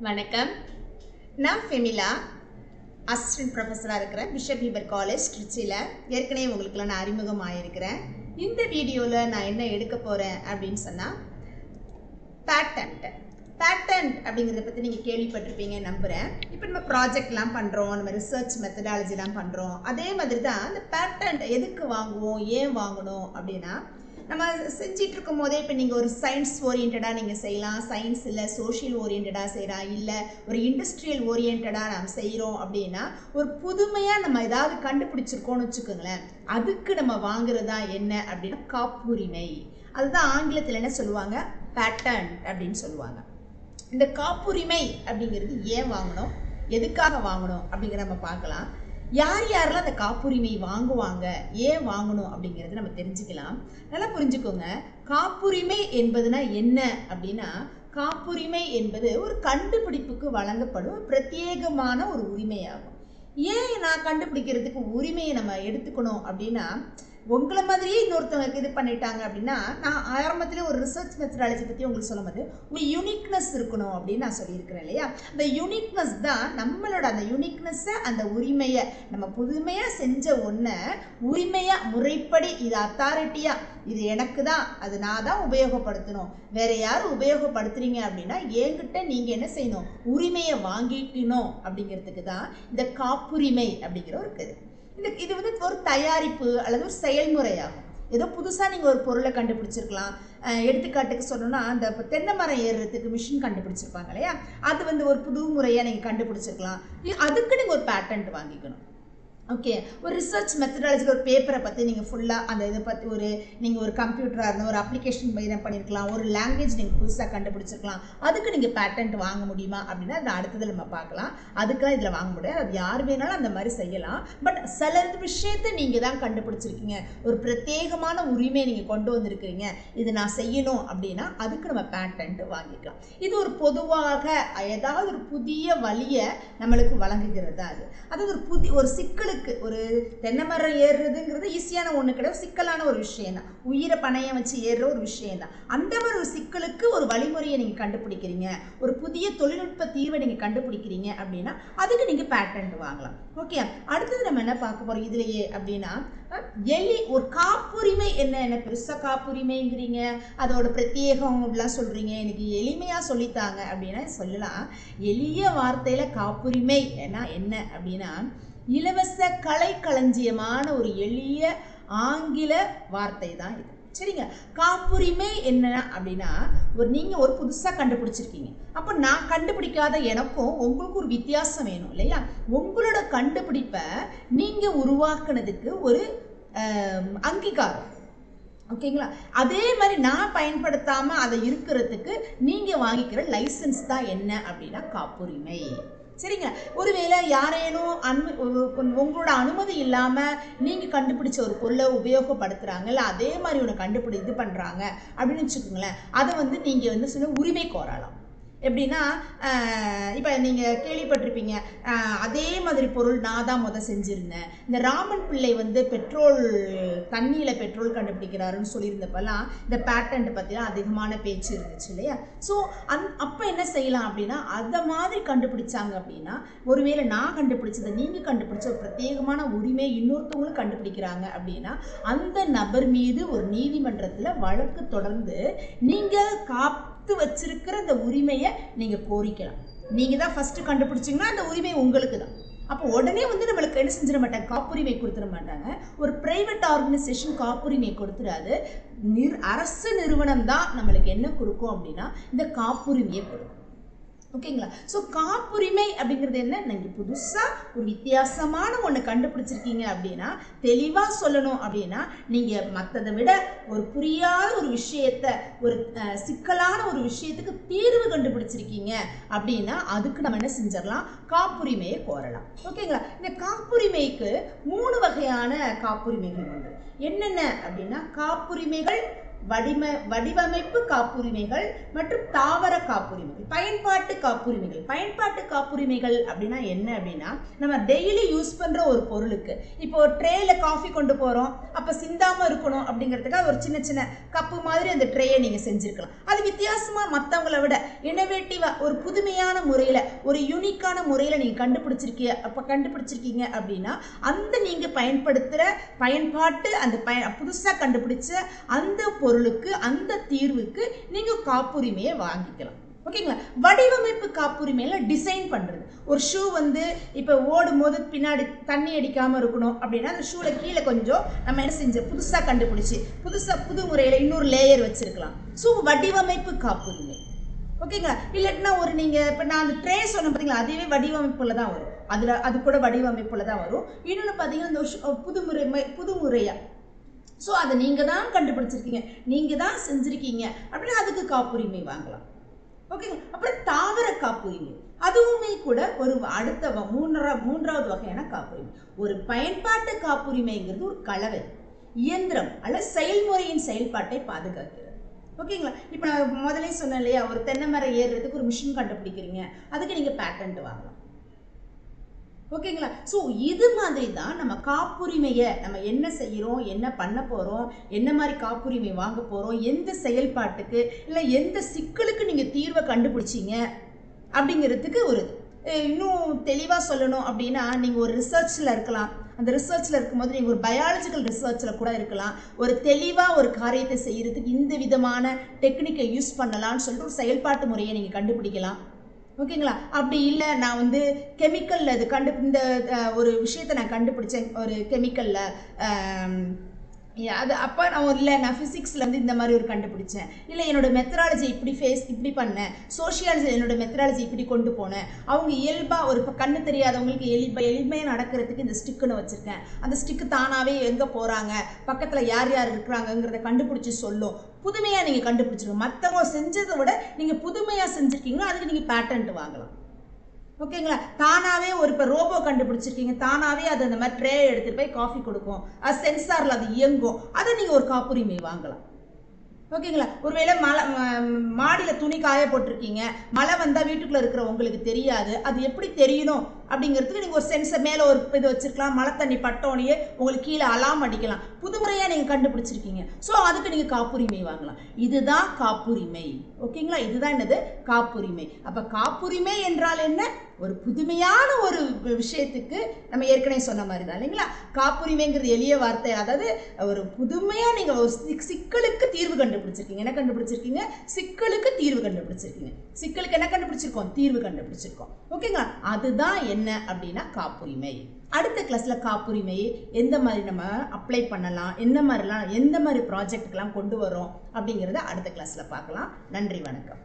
வணக்கம் நான் ஃபெமிலா அசிஸ்டன்ட் ப்ரொஃபஸராக இருக்கிறேன் பிஷப் ஹீபர் காலேஜ் திருச்சியில் ஏற்கனவே உங்களுக்குலாம் நான் அறிமுகமாயிருக்கிறேன் இந்த வீடியோவில் நான் என்ன எடுக்க போகிறேன் அப்படின்னு சொன்னால் பேட்டன்ட் பேட்டன்ட் அப்படிங்கிறத பற்றி நீங்கள் கேள்விப்பட்டிருப்பீங்க நம்புகிறேன் இப்போ நம்ம ப்ராஜெக்ட்லாம் பண்ணுறோம் நம்ம ரிசர்ச் மெத்தடாலஜிலாம் பண்ணுறோம் அதே மாதிரி தான் அந்த பேட்டன்ட் எதுக்கு வாங்குவோம் ஏன் வாங்கணும் அப்படின்னா நம்ம செஞ்சிட்டு இருக்கும் போதே இப்போ நீங்கள் ஒரு சயின்ஸ் ஓரியன்டாக நீங்கள் செய்யலாம் சயின்ஸ் இல்லை சோஷியல் ஓரியன்டாக செய்யலாம் இல்லை ஒரு இண்டஸ்ட்ரியல் ஓரியன்டாக நம்ம செய்கிறோம் அப்படின்னா ஒரு புதுமையாக நம்ம ஏதாவது கண்டுபிடிச்சிருக்கோம்னு வச்சுக்கோங்களேன் அதுக்கு நம்ம வாங்குறது தான் என்ன அப்படின்னா காப்புரிமை அதுதான் ஆங்கிலத்தில் என்ன சொல்லுவாங்க பேட்டர்ன் அப்படின்னு சொல்லுவாங்க இந்த காப்புரிமை அப்படிங்கிறது ஏன் வாங்கணும் எதுக்காக வாங்கணும் அப்படிங்கிற நம்ம பார்க்கலாம் யார் யாரெல்லாம் அந்த காப்புரிமை வாங்குவாங்க ஏன் வாங்கணும் அப்படிங்கிறது நம்ம தெரிஞ்சுக்கலாம் நல்லா புரிஞ்சுக்கோங்க காப்புரிமை என்பதுனா என்ன அப்படின்னா காப்புரிமை என்பது ஒரு கண்டுபிடிப்புக்கு வழங்கப்படும் ஒரு பிரத்யேகமான ஒரு உரிமையாகும் ஏன் நான் கண்டுபிடிக்கிறதுக்கு உரிமையை நம்ம எடுத்துக்கணும் அப்படின்னா உங்களை மாதிரியே இன்னொருத்தவங்க இது பண்ணிட்டாங்க அப்படின்னா நான் ஆரம்பத்திலே ஒரு ரிசர்ச் மெத்தடாலஜி பற்றி உங்களுக்கு சொல்லும்போது ஒரு யூனிக்னஸ் இருக்கணும் அப்படின்னு நான் சொல்லியிருக்கிறேன் இல்லையா அந்த யூனிக்னஸ் தான் நம்மளோட அந்த யூனிக்னஸ்ஸை அந்த உரிமையை நம்ம புதுமையாக செஞ்ச ஒன்றை உரிமையாக முறைப்படி இது அத்தாரிட்டியாக இது எனக்கு தான் அது நான் தான் உபயோகப்படுத்தணும் வேற யாரும் உபயோகப்படுத்துறீங்க அப்படின்னா என்கிட்ட நீங்கள் என்ன செய்யணும் உரிமையை வாங்கிக்கணும் அப்படிங்கிறதுக்கு தான் இந்த காப்புரிமை அப்படிங்கிற ஒரு இது இந்த இது வந்து ஒரு தயாரிப்பு அல்லது ஒரு செயல்முறையாகும் ஏதோ புதுசாக நீங்கள் ஒரு பொருளை கண்டுபிடிச்சிருக்கலாம் அஹ் எடுத்துக்காட்டுக்கு சொல்லணும்னா அந்த இப்போ தென்னை மரம் ஏறுறதுக்கு மிஷின் கண்டுபிடிச்சிருப்பாங்க இல்லையா அது வந்து ஒரு புது முறையாக நீங்கள் கண்டுபிடிச்சிருக்கலாம் இ- அதுக்கு நீங்கள் ஒரு பேட்டன்ட் வாங்கிக்கணும் ஓகே ஒரு ரிசர்ச் மெத்தடாலஜிக்கு ஒரு பேப்பரை பற்றி நீங்கள் ஃபுல்லாக அந்த இதை பற்றி ஒரு நீங்கள் ஒரு கம்ப்யூட்டராக இருந்தால் ஒரு அப்ளிகேஷன் என்ன பண்ணியிருக்கலாம் ஒரு லாங்குவேஜ் நீங்கள் புதுசாக கண்டுபிடிச்சிருக்கலாம் அதுக்கு நீங்கள் பேட்டன்ட் வாங்க முடியுமா அப்படின்னா அது அடுத்ததில் நம்ம பார்க்கலாம் அதுக்கெல்லாம் இதில் வாங்க முடியாது அது யார் வேணாலும் அந்த மாதிரி செய்யலாம் பட் சில விஷயத்தை நீங்கள் தான் கண்டுபிடிச்சிருக்கீங்க ஒரு பிரத்யேகமான உரிமையை நீங்கள் கொண்டு வந்திருக்கிறீங்க இது நான் செய்யணும் அப்படின்னா அதுக்கு நம்ம பேட்டன்ட் வாங்கிக்கலாம் இது ஒரு பொதுவாக ஏதாவது ஒரு புதிய வழியை நம்மளுக்கு வழங்குகிறது தான் அது அதாவது ஒரு புதிய ஒரு சிக்கலுக்கு ஒரு தென்னை மரம் ஏறுறதுங்கிறது ஈஸியான ஒன்று கிடையாது சிக்கலான ஒரு விஷயம் தான் உயிரை பணையம் வச்சு ஏறுற ஒரு விஷயம் தான் அந்த மாதிரி ஒரு சிக்கலுக்கு ஒரு வழிமுறையை நீங்கள் கண்டுபிடிக்கிறீங்க ஒரு புதிய தொழில்நுட்ப தீர்வை நீங்கள் கண்டுபிடிக்கிறீங்க அப்படின்னா அதுக்கு நீங்கள் பேட்டன்ட் வாங்கலாம் ஓகே அடுத்தது நம்ம என்ன பார்க்க போகிறோம் இதுலையே அப்படின்னா அஹ், எலி ஒரு காப்புரிமை என்ன என்ன பெருசாக காப்புரிமைங்கிறீங்க அதோட பிரத்யேகம் அப்படிலாம் சொல்கிறீங்க எனக்கு எளிமையாக சொல்லித்தாங்க அப்படின்னா சொல்லலாம் எளிய வார்த்தையில் காப்புரிமை என்ன என்ன அப்படின்னா இலவச கலைக்களஞ்சியமான ஒரு எளிய ஆங்கில வார்த்தை தான் இது சரிங்க காப்புரிமை என்ன அப்படின்னா ஒரு நீங்கள் ஒரு புதுசாக கண்டுபிடிச்சிருக்கீங்க அப்போ நான் கண்டுபிடிக்காத எனக்கும் உங்களுக்கு ஒரு வித்தியாசம் வேணும் இல்லையா உங்களோட கண்டுபிடிப்பை நீங்கள் உருவாக்குனதுக்கு ஒரு ஆம், அங்கீகாரம் ஓகேங்களா அதே மாதிரி நான் பயன்படுத்தாம அதை இருக்கிறதுக்கு நீங்க வாங்கிக்கிற லைசன்ஸ் தான் என்ன அப்படின்னா காப்புரிமை சரிங்க ஒருவேளை யாரேனும் அனு உங்களோட அனுமதி இல்லாமல் நீங்கள் கண்டுபிடிச்ச ஒரு பொருளை உபயோகப்படுத்துகிறாங்கல்ல அதே மாதிரி ஒன்று கண்டுபிடி இது பண்ணுறாங்க அப்படின்னு வச்சுக்கோங்களேன் அதை வந்து நீங்கள் வந்து சொல்ல உரிமை கோரலாம் எப்படின்னா இப்போ நீங்கள் கேள்விப்பட்டிருப்பீங்க ஆஹ், அதே மாதிரி பொருள் நான் தான் முத செஞ்சுருந்தேன் இந்த ராமன் பிள்ளை வந்து பெட்ரோல் தண்ணியில் பெட்ரோல் கண்டுபிடிக்கிறாருன்னு சொல்லியிருந்தப்பெல்லாம் இந்த பேட்டன்ட் பற்றிலாம் அதிகமான பேச்சு இருந்துச்சு இல்லையா ஸோ அந் அப்போ என்ன செய்யலாம் அப்படின்னா அதை மாதிரி கண்டுபிடிச்சாங்க அப்படின்னா ஒருவேளை நான் கண்டுபிடிச்சதை நீங்கள் கண்டுபிடிச்ச ஒரு பிரத்யேகமான உரிமை இன்னொருத்தவங்களும் கண்டுபிடிக்கிறாங்க அப்படின்னா அந்த நபர் மீது ஒரு நீதிமன்றத்தில் வழக்கு தொடர்ந்து நீங்கள் காத்து வச்சிருக்கிற அந்த உரிமையை நீங்கள் கோரிக்கலாம் நீங்கள் தான் ஃபஸ்ட்டு கண்டுபிடிச்சிங்கன்னா அந்த உரிமை உங்களுக்கு தான் அப்போ உடனே வந்து நம்மளுக்கு என்ன செஞ்சிட மாட்டாங்க காப்புரிமை கொடுத்துட மாட்டாங்க ஒரு பிரைவேட் ஆர்கனைசேஷன் காப்புரிமை கொடுத்துடாது நிர் அரசு நிறுவனம் தான் நம்மளுக்கு என்ன கொடுக்கும் அப்படின்னா இந்த காப்புரிமையை கொடுக்கும் ஓகேங்களா ஸோ காப்புரிமை அப்படிங்கிறது என்ன நீங்கள் புதுசாக ஒரு வித்தியாசமான ஒன்று கண்டுபிடிச்சிருக்கீங்க அப்படின்னா தெளிவாக சொல்லணும் அப்படின்னா நீங்கள் மற்றதை விட ஒரு புரியாத ஒரு விஷயத்த ஒரு அஹ், சிக்கலான ஒரு விஷயத்துக்கு தீர்வு கண்டுபிடிச்சிருக்கீங்க அப்படின்னா அதுக்கு நம்ம என்ன செஞ்சிடலாம் காப்புரிமையை கோரலாம் ஓகேங்களா இந்த காப்புரிமைக்கு மூணு வகையான காப்புரிமைகள் உண்டு என்னென்ன அப்படின்னா காப்புரிமைகள் வடிம வடிவமைப்பு காப்புரிமைகள் மற்றும் தாவர காப்புரிமைகள் பயன்பாட்டு காப்புரிமைகள் பயன்பாட்டு காப்புரிமைகள் அப்படின்னா என்ன அப்படின்னா நம்ம டெய்லி யூஸ் பண்ணுற ஒரு பொருளுக்கு இப்போ ஒரு ட்ரேயில் காஃபி கொண்டு போகிறோம் அப்போ சிந்தாமல் இருக்கணும் அப்படிங்கிறதுக்காக ஒரு சின்ன சின்ன கப்பு மாதிரி அந்த ட்ரேயை நீங்கள் செஞ்சுருக்கலாம் அது வித்தியாசமாக மற்றவங்கள விட இனோவேட்டிவாக ஒரு புதுமையான முறையில் ஒரு யூனிக்கான முறையில் நீங்கள் கண்டுபிடிச்சிருக்கீங்க அப்போ கண்டுபிடிச்சிருக்கீங்க அப்படின்னா அந்த நீங்கள் பயன்படுத்துகிற பயன்பாட்டு அந்த பய புதுசாக கண்டுபிடிச்ச அந்த பொருளுக்கு அந்த தீர்வுக்கு நீங்கள் காப்புரிமையை வாங்கிக்கலாம் ஓகேங்களா வடிவமைப்பு காப்புரிமையில டிசைன் பண்ணுறது ஒரு ஷூ வந்து இப்போ ஓடும் போது பின்னாடி தண்ணி அடிக்காமல் இருக்கணும் அப்படின்னா அந்த ஷூவில் கீழே கொஞ்சம் நம்ம என்ன செஞ்ச புதுசாக கண்டுபிடிச்சி புதுசாக புது முறையில் இன்னொரு லேயர் வச்சிருக்கலாம் ஸோ வடிவமைப்பு காப்புரிமை ஓகேங்களா இல்லாட்டினா ஒரு நீங்கள் இப்போ நான் அந்த ட்ரே சொன்னேன் பார்த்தீங்களா அதுவே வடிவமைப்பில் தான் வரும் அதில் அது கூட வடிவமைப்பில் தான் வரும் இன்னொன்று பார்த்தீங்கன்னா இந்த ஷூ- புதுமுறை புது முறையாக ஸோ அதை நீங்கள் தான் கண்டுபிடிச்சிருக்கீங்க நீங்கள் தான் செஞ்சுருக்கீங்க அப்படின்னா அதுக்கு காப்புரிமை வாங்கலாம் ஓகேங்க அப்புறம் தாவர காப்புரிமை அதுவுமே கூட ஒரு அடுத்த வ- மூன்றா மூன்றாவது வகையான காப்புரிமை ஒரு பயன்பாட்டு காப்புரிமைங்கிறது ஒரு கலவை இயந்திரம் அல்லது செயல்முறையின் செயல்பாட்டை பாதுகாக்கிறது ஓகேங்களா இப்போ நான் முதலே சொன்னேன் இல்லையா ஒரு தென்னை மரம் ஏறுறதுக்கு ஒரு மிஷின் கண்டுபிடிக்கிறீங்க அதுக்கு நீங்கள் பேட்டன்ட் வாங்கலாம் ஓகேங்களா ஸோ இது மாதிரி தான் நம்ம காப்புரிமையை நம்ம என்ன செய்கிறோம் என்ன பண்ண போகிறோம் என்ன மாதிரி காப்புரிமை வாங்க போகிறோம் எந்த செயல்பாட்டுக்கு இல்லை எந்த சிக்கலுக்கு நீங்கள் தீர்வை கண்டுபிடிச்சீங்க அப்படிங்கிறதுக்கு ஒரு இது. அஹ் இன்னும் தெளிவாக சொல்லணும் அப்படின்னா நீங்கள் ஒரு ரிசர்ச்சில் இருக்கலாம் அந்த ரிசர்ச்சில் இருக்கும்போது நீங்கள் ஒரு பயாலஜிக்கல் ரிசர்ச்சில் கூட இருக்கலாம் ஒரு தெளிவாக ஒரு காரியத்தை செய்கிறதுக்கு இந்த விதமான டெக்னிக்கை யூஸ் பண்ணலாம்னு சொல்லிட்டு ஒரு செயல்பாட்டு முறையை நீங்கள் கண்டுபிடிக்கலாம் ஓகேங்களா அப்படி இல்லை நான் வந்து கெமிக்கலில் இது கண்டு இந்த அஹ், ஒரு விஷயத்தை நான் கண்டுபிடிச்சேன் ஒரு கெமிக்கலில் அது அப்போ நான் ஒரு இல்லை நான் ஃபிசிக்ஸில் வந்து இந்த மாதிரி ஒரு கண்டுபிடிச்சேன் இல்லை என்னோட மெத்தடாலஜி இப்படி ஃபேஸ் இப்படி பண்ணேன் சோஷியாலஜி என்னோட மெத்தடாலஜி இப்படி கொண்டு போனேன் அவங்க இயல்பாக ஒரு இப்போ கண்ணு தெரியாதவங்களுக்கு எளிப்ப எளிமையாக நடக்கிறதுக்கு இந்த ஸ்டிக்குன்னு வச்சுருக்கேன் அந்த ஸ்டிக்கு தானாகவே எங்கே போகிறாங்க பக்கத்தில் யார் யார் இருக்கிறாங்கங்கிறத கண்டுபிடிச்சி சொல்லும் புதுமையாக நீங்கள் கண்டுபிடிச்சிருக்கோம் மற்றவங்க செஞ்சதை விட நீங்கள் புதுமையாக செஞ்சுருக்கீங்களோ அதுக்கு நீங்கள் பேட்டன்ட் வாங்கலாம் ஓகேங்களா தானாவே ஒரு இப்போ ரோபோ கண்டுபிடிச்சிருக்கீங்க தானாவே அது அந்த மாதிரி ட்ரே எடுத்துட்டு போய் காஃபி கொடுக்கும் அது சென்சாரில் அது இயங்கும் அதை நீங்கள் ஒரு காப்புரிமை வாங்கலாம் ஓகேங்களா ஒருவேளை மழை மாடியில் துணி காய போட்டிருக்கீங்க மழை வந்தால் வீட்டுக்குள்ளே இருக்கிற உங்களுக்கு தெரியாது அது எப்படி தெரியணும் அப்படிங்கிறதுக்கு நீங்கள் ஒரு சென்சர் மேலே ஒரு இது வச்சிருக்கலாம் மழை தண்ணி பட்டோனையே உங்களுக்கு கீழே அலாம் அடிக்கலாம் புதுமுறையாக நீங்கள் கண்டுபிடிச்சிருக்கீங்க ஸோ அதுக்கு நீங்கள் காப்புரிமை வாங்கலாம் இதுதான் காப்புரிமை ஓகேங்களா இதுதான் என்னது காப்புரிமை அப்போ காப்புரிமை என்றால் என்ன ஒரு புதுமையான ஒரு விஷயத்துக்கு நம்ம ஏற்கனவே சொன்ன மாதிரி தான் இல்லைங்களா காப்புரிமைங்கிறது எளிய வார்த்தை அதாவது ஒரு புதுமையாக நீங்கள் ஒரு சிக்- சிக்கலுக்கு தீர்வு கண்டுபிடிச்சிருக்கீங்க என்ன கண்டுபிடிச்சிருக்கீங்க சிக்கலுக்கு தீர்வு கண்டுபிடிச்சிருக்கீங்க சிக்கலுக்கு என்ன கண்டுபிடிச்சிருக்கோம் தீர்வு கண்டுபிடிச்சிருக்கோம் ஓகேங்களா அதுதான் என்ன அப்படின்னா காப்புரிமை அடுத்த கிளாஸ்ல காப்புரிமையை எந்த மாதிரி நம்ம அப்ளை பண்ணலாம் எந்த மாதிரிலாம் எந்த மாதிரி ப்ராஜெக்ட்டுக்கெல்லாம் கொண்டு வரோம் அப்படிங்கிறத அடுத்த கிளாஸ்ல பார்க்கலாம் நன்றி வணக்கம்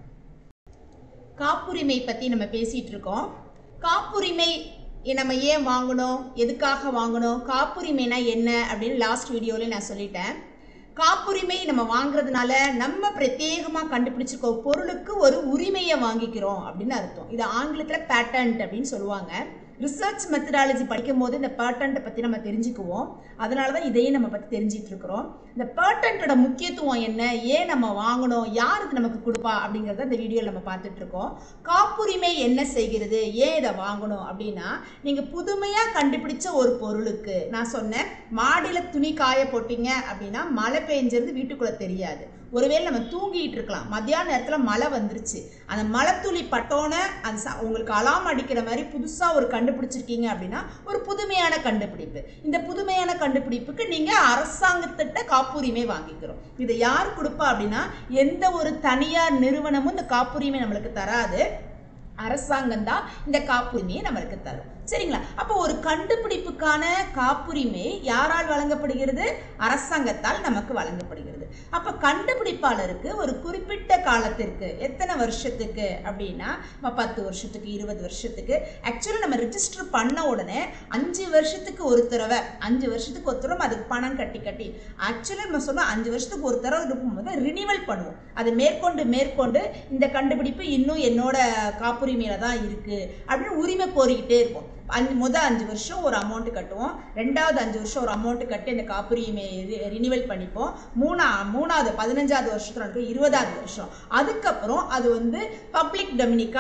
காப்புரிமை பற்றி நம்ம பேசிகிட்டு இருக்கோம் காப்புரிமை நம்ம ஏன் வாங்கணும் எதுக்காக வாங்கணும் காப்புரிமைனா என்ன அப்படின்னு லாஸ்ட் வீடியோவில் நான் சொல்லிட்டேன் காப்புரிமை நம்ம வாங்குறதுனால நம்ம பிரத்யேகமாக கண்டுபிடிச்சிருக்க ஒரு பொருளுக்கு ஒரு உரிமையை வாங்கிக்கிறோம் அப்படின்னு அர்த்தம் இது ஆங்கிலத்தில் பேட்டன்ட் அப்படின்னு சொல்லுவாங்க ரிசர்ச் மெத்தடாலஜி படிக்கும் போது இந்த பேட்டன்ட்டை பற்றி நம்ம தெரிஞ்சுக்குவோம் அதனால தான் இதையும் நம்ம பற்றி தெரிஞ்சிட்டு இருக்கிறோம் இந்த பேட்டன்ட்டோட முக்கியத்துவம் என்ன ஏன் நம்ம வாங்கணும் யார் இது நமக்கு கொடுப்பா அப்படிங்கிறத இந்த வீடியோவில் நம்ம பார்த்துட்டு இருக்கோம் காப்புரிமை என்ன செய்கிறது ஏன் இதை வாங்கணும் அப்படின்னா நீங்கள் புதுமையாக கண்டுபிடிச்ச ஒரு பொருளுக்கு நான் சொன்னேன் மாடியில் துணி காய போட்டீங்க அப்படின்னா மழை பெஞ்சிருந்து வீட்டுக்குள்ளே தெரியாது ஒருவேளை நம்ம தூங்கிட்டு இருக்கலாம் மத்தியான நேரத்தில் மழை வந்துருச்சு அந்த மழை துளி பட்டோன்னே அது ச- உங்களுக்கு அலாம் அடிக்கிற மாதிரி புதுசாக ஒரு கண்டுபிடிச்சிருக்கீங்க அப்படின்னா ஒரு புதுமையான கண்டுபிடிப்பு இந்த புதுமையான கண்டுபிடிப்புக்கு நீங்கள் அரசாங்கத்திட்ட காப்புரிமை வாங்கிக்கிறோம் இதை யார் கொடுப்பா அப்படின்னா எந்த ஒரு தனியார் நிறுவனமும் இந்த காப்புரிமை நம்மளுக்கு தராது அரசாங்கம் தான் இந்த காப்புரிமையை நம்மளுக்கு தரும் சரிங்களா அப்போ ஒரு கண்டுபிடிப்புக்கான காப்புரிமை யாரால் வழங்கப்படுகிறது அரசாங்கத்தால் நமக்கு வழங்கப்படுகிறது அப்போ கண்டுபிடிப்பாளருக்கு ஒரு குறிப்பிட்ட காலத்திற்கு எத்தனை வருஷத்துக்கு அப்படின்னா நம்ம பத்து வருஷத்துக்கு இருபது வருஷத்துக்கு ஆக்சுவலி நம்ம ரிஜிஸ்டர் பண்ண உடனே அஞ்சு வருஷத்துக்கு ஒரு தடவை அஞ்சு வருஷத்துக்கு ஒரு தடவை அதுக்கு பணம் கட்டி கட்டி ஆக்சுவலி நம்ம சொன்னால் அஞ்சு வருஷத்துக்கு ஒரு தடவை இருக்கும்போது ரினிவல் பண்ணுவோம் அது மேற்கொண்டு மேற்கொண்டு இந்த கண்டுபிடிப்பு இன்னும் என்னோட காப்புரிமையில தான் இருக்கு அப்படின்னு உரிமை கோரிக்கிட்டே இருப்போம் அஞ்சு முத அஞ்சு வருஷம் ஒரு அமௌண்ட் கட்டுவோம் ரெண்டாவது அஞ்சு வருஷம் ஒரு அமௌண்ட் கட்டி அந்த காப்புரிமை ரினிவல் பண்ணிப்போம் மூணா மூணாவது பதினஞ்சாவது வருஷத்துல நடக்கும் இருபதாவது வருஷம் அதுக்கப்புறம் அது வந்து பப்ளிக் டொமினிக்கா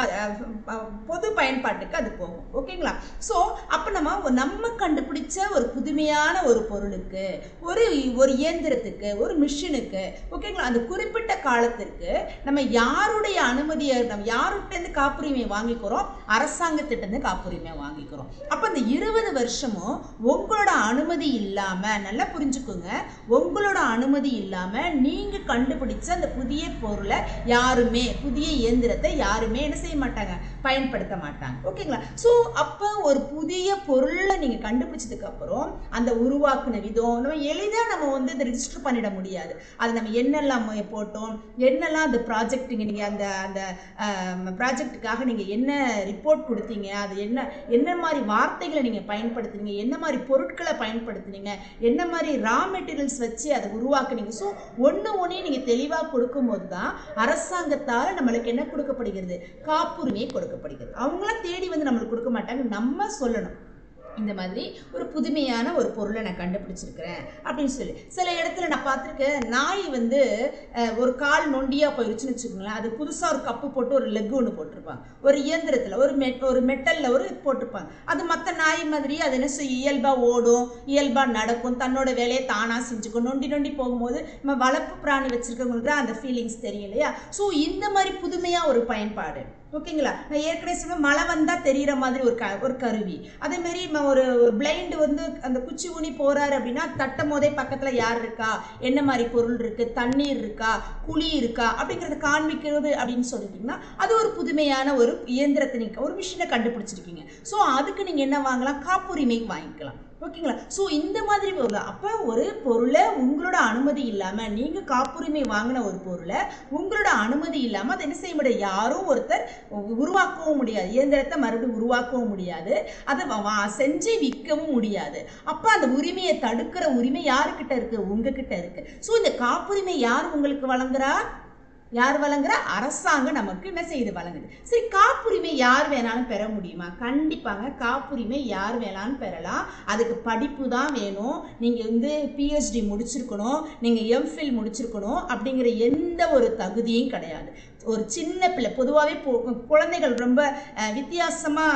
பொது பயன்பாட்டுக்கு அது போகும் ஓகேங்களா ஸோ அப்போ நம்ம நம்ம கண்டுபிடிச்ச ஒரு புதுமையான ஒரு பொருளுக்கு ஒரு ஒரு இயந்திரத்துக்கு ஒரு மிஷினுக்கு ஓகேங்களா அந்த குறிப்பிட்ட காலத்திற்கு நம்ம யாருடைய அனுமதியை நம்ம யார்கிட்டேருந்து காப்புரிமை வாங்கிக்கிறோம் அரசாங்கத்திட்டேருந்து காப்புரிமை வாங்கிக்கிறோம் அப்போ அந்த இருபது வருஷமும் உங்களோட அனுமதி இல்லாமல் நல்லா புரிஞ்சுக்கோங்க உங்களோட அனுமதி இல்லாமல் நீங்கள் கண்டுபிடிச்ச அந்த புதிய பொருளை யாருமே புதிய இயந்திரத்தை யாருமே என்ன செய்ய மாட்டாங்க பயன்படுத்த மாட்டாங்க ஓகேங்களா ஸோ அப்போ ஒரு புதிய பொருளை நீங்கள் கண்டுபிடிச்சதுக்கு அப்புறம் அந்த உருவாக்குன விதம் நம்ம எளிதாக நம்ம வந்து இதை ரிஜிஸ்டர் பண்ணிட முடியாது அது நம்ம என்னெல்லாம் மொ- போட்டோம் என்னெல்லாம் அந்த ப்ராஜெக்ட்டுங்க நீங்கள் அந்த அந்த ப்ராஜெக்ட்டுக்காக நீங்கள் என்ன ரிப்போர்ட் கொடுத்தீங்க அது என்ன என்ன மாதிரி வார்த்தைகளை நீங்கள் பயன்படுத்துனீங்க என்ன மாதிரி பொருட்களை பயன்படுத்துனீங்க என்ன மாதிரி ரா மெட்டீரியல்ஸ் வச்சு அதை உருவாக்குனீங்க ஸோ ஒன்று ஒன்றையும் நீங்கள் தெளிவாக கொடுக்கும்போது தான் அரசாங்கத்தால் நம்மளுக்கு என்ன கொடுக்கப்படுகிறது காப்புரிமை கொடுக்கப்படுகிறது அவங்களாம் தேடி வந்து நம்மளுக்கு கொடுக்க மாட்டாங்க நம்ம சொல்லணும் இந்த மாதிரி ஒரு புதுமையான ஒரு பொருளை நான் கண்டுபிடிச்சிருக்கிறேன் அப்படின்னு சொல்லி சில இடத்துல நான் பார்த்துருக்கேன் நாய் வந்து அஹ், ஒரு கால் நொண்டியாக போயிருச்சுன்னு வச்சுக்கோங்களேன் அது புதுசாக ஒரு கப்பு போட்டு ஒரு லெக் ஒன்று போட்டிருப்பாங்க ஒரு இயந்திரத்தில் ஒரு மெட் ஒரு மெட்டலில் ஒரு இது போட்டிருப்பாங்க அது மற்ற நாய் மாதிரி அது என்ன செய்யும் இயல்பாக ஓடும் இயல்பாக நடக்கும் தன்னோட வேலையை தானாக செஞ்சுக்கும் நொண்டி நொண்டி போகும்போது நம்ம வளர்ப்பு பிராணி வச்சுருக்கவங்களுக்கு தான் அந்த ஃபீலிங்ஸ் தெரியும் இல்லையா ஸோ இந்த மாதிரி புதுமையாக ஒரு பயன்பாடு ஓகேங்களா நான் ஏற்கனவே சொன்ன மழை வந்தால் தெரிகிற மாதிரி ஒரு க ஒரு கருவி அதே மாதிரி ம- ஒரு ஒரு பிளைண்டு வந்து அந்த குச்சி ஊனி போகிறாரு அப்படின்னா தட்டும் போதே பக்கத்தில் யார் இருக்கா என்ன மாதிரி பொருள் இருக்குது தண்ணீர் இருக்கா குழி இருக்கா அப்படிங்கிறத காண்பிக்கிறது அப்படின்னு சொல்லிட்டீங்கன்னா அது ஒரு புதுமையான ஒரு இயந்திரத்தை நீங்கள் ஒரு மிஷினை கண்டுபிடிச்சிருக்கீங்க ஸோ அதுக்கு நீங்கள் என்ன வாங்கலாம் காப்புரிமை வாங்கிக்கலாம் ஓகேங்களா ஸோ இந்த மாதிரி பொருள் அப்போ ஒரு பொருளை உங்களோட அனுமதி இல்லாமல் நீங்கள் காப்புரிமை வாங்கின ஒரு பொருளை உங்களோட அனுமதி இல்லாமல் அதை என்ன செய்ய முடியாது யாரும் ஒருத்தர் உருவாக்கவும் முடியாது இயந்திரத்தை மறுபடியும் உருவாக்கவும் முடியாது அதை வ- வா- செஞ்சு விற்கவும் முடியாது அப்போ அந்த உரிமையை தடுக்கிற உரிமை யாருக்கிட்ட இருக்கு உங்ககிட்ட இருக்கு ஸோ இந்த காப்புரிமை யார் உங்களுக்கு வழங்குறா யார் வழங்குறா அரசாங்கம் நமக்கு என்ன செய்யுது வழங்குது சரி காப்புரிமை யார் வேணாலும் பெற முடியுமா கண்டிப்பாங்க காப்புரிமை யார் வேணாலும் பெறலாம் அதுக்கு படிப்பு தான் வேணும் நீங்கள் வந்து பிஹெச்டி முடிச்சிருக்கணும் நீங்கள் எம்ஃபில் முடிச்சிருக்கணும் அப்படிங்கிற எந்த ஒரு தகுதியும் கிடையாது ஒரு சின்ன பிள்ளை பொதுவாகவே குழந்தைகள் ரொம்ப அஹ், வித்தியாசமா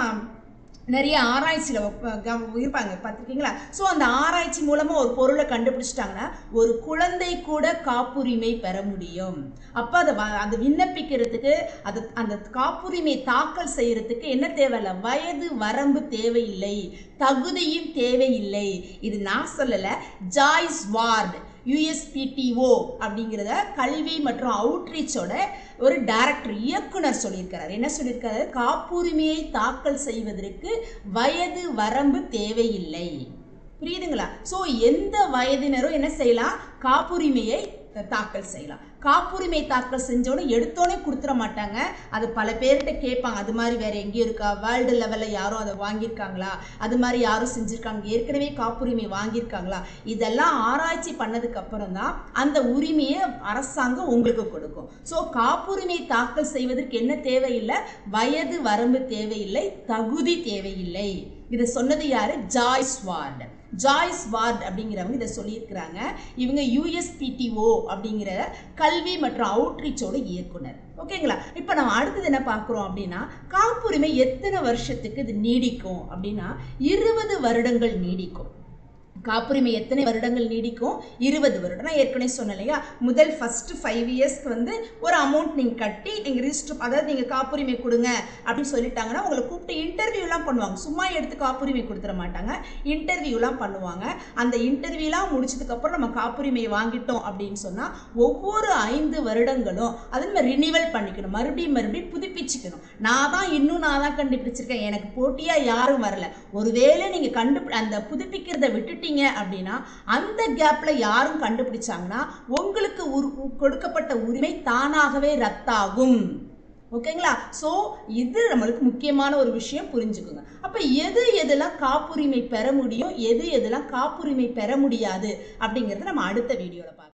நிறைய ஆராய்ச்சியில் இருப்பாங்க பார்த்துருக்கீங்களா ஸோ அந்த ஆராய்ச்சி மூலமாக ஒரு பொருளை கண்டுபிடிச்சிட்டாங்கன்னா ஒரு குழந்தை கூட காப்புரிமை பெற முடியும் அப்போ அதை வ- அதை விண்ணப்பிக்கிறதுக்கு அது அந்த காப்புரிமை தாக்கல் செய்யறதுக்கு என்ன தேவையில்ல வயது வரம்பு தேவையில்லை தகுதியும் தேவையில்லை இது நான் சொல்லலை ஜாய்ஸ் வார்டு யுஎஸ்பிடிஓ அப்படிங்கிறத கல்வி மற்றும் அவுட்ரீச்சோட ஒரு டைரக்டர் இயக்குனர் சொல்லியிருக்கிறார் என்ன சொல்லியிருக்காரு காப்புரிமையை தாக்கல் செய்வதற்கு வயது வரம்பு தேவையில்லை புரியுதுங்களா ஸோ எந்த வயதினரும் என்ன செய்யலாம் காப்புரிமையை தாக்கல் செய்யலாம் காப்புரிமை தாக்கல் செஞ்சோன்னே எடுத்தோடனே கொடுத்துட மாட்டாங்க அது பல பேர்கிட்ட கேட்பாங்க அது மாதிரி வேற எங்கேயும் இருக்கா வேர்ல்டு லெவலில் யாரும் அதை வாங்கியிருக்காங்களா அது மாதிரி யாரும் செஞ்சுருக்காங்க ஏற்கனவே காப்புரிமை வாங்கியிருக்காங்களா இதெல்லாம் ஆராய்ச்சி பண்ணதுக்கு அப்புறம் தான் அந்த உரிமையை அரசாங்கம் உங்களுக்கு கொடுக்கும் ஸோ காப்புரிமை தாக்கல் செய்வதற்கு என்ன தேவையில்லை வயது வரம்பு தேவையில்லை தகுதி தேவையில்லை இதை சொன்னது யாரு ஜாய்ஸ் வார்டு ஜாய்ஸ் வார்ட் அப்படிங்கிறவங்க இதை சொல்லியிருக்கிறாங்க இவங்க யூஎஸ்பிடிஓ அப்படிங்கிற கல்வி மற்றும் அவுட்ரீச்சோட இயக்குனர் ஓகேங்களா இப்போ நம்ம அடுத்தது என்ன பார்க்குறோம் அப்படின்னா காப்புரிமை எத்தனை வருஷத்துக்கு இது நீடிக்கும் அப்படின்னா இருபது வருடங்கள் நீடிக்கும் காப்புரிமை எத்தனை வருடங்கள் நீடிக்கும் இருபது வருடம் நான் ஏற்கனவே சொன்னேன் இல்லையா முதல் ஃபஸ்ட்டு ஃபைவ் இயர்ஸ்க்கு வந்து ஒரு அமௌண்ட் நீங்கள் கட்டி நீங்கள் ரிஜிஸ்டர் அதாவது நீங்கள் காப்புரிமை கொடுங்க அப்படின்னு சொல்லிட்டாங்கன்னா உங்களை கூப்பிட்டு இன்டர்வியூலாம் பண்ணுவாங்க சும்மா எடுத்து காப்புரிமை கொடுத்துட மாட்டாங்க இன்டர்வியூலாம் பண்ணுவாங்க அந்த இன்டர்வியூலாம் முடிச்சதுக்கப்புறம் நம்ம காப்புரிமை வாங்கிட்டோம் அப்படின்னு சொன்னால் ஒவ்வொரு ஐந்து வருடங்களும் அதை நம்ம ரினிவல் பண்ணிக்கணும் மறுபடியும் மறுபடியும் புதுப்பிச்சுக்கணும் நான் தான் இன்னும் நான் தான் கண்டுபிடிச்சிருக்கேன் எனக்கு போட்டியாக யாரும் வரல ஒருவேளை நீங்கள் கண்டு அந்த புதுப்பிக்கிறத விட்டுட்டீங்க அப்படின்னா அந்த கேப்பில் யாரும் கண்டுபிடிச்சாங்கன்னா உங்களுக்கு உரு- கொடுக்கப்பட்ட உரிமை தானாகவே ரத்தாகும் ஓகேங்களா ஸோ இது நம்மளுக்கு முக்கியமான ஒரு விஷயம் புரிஞ்சுக்குங்க அப்போ எது எதெல்லாம் காப்புரிமை பெற முடியும் எது எதெல்லாம் காப்புரிமை பெற முடியாது அப்படிங்கிறத நம்ம அடுத்த வீடியோவில் பார்க்கலாம்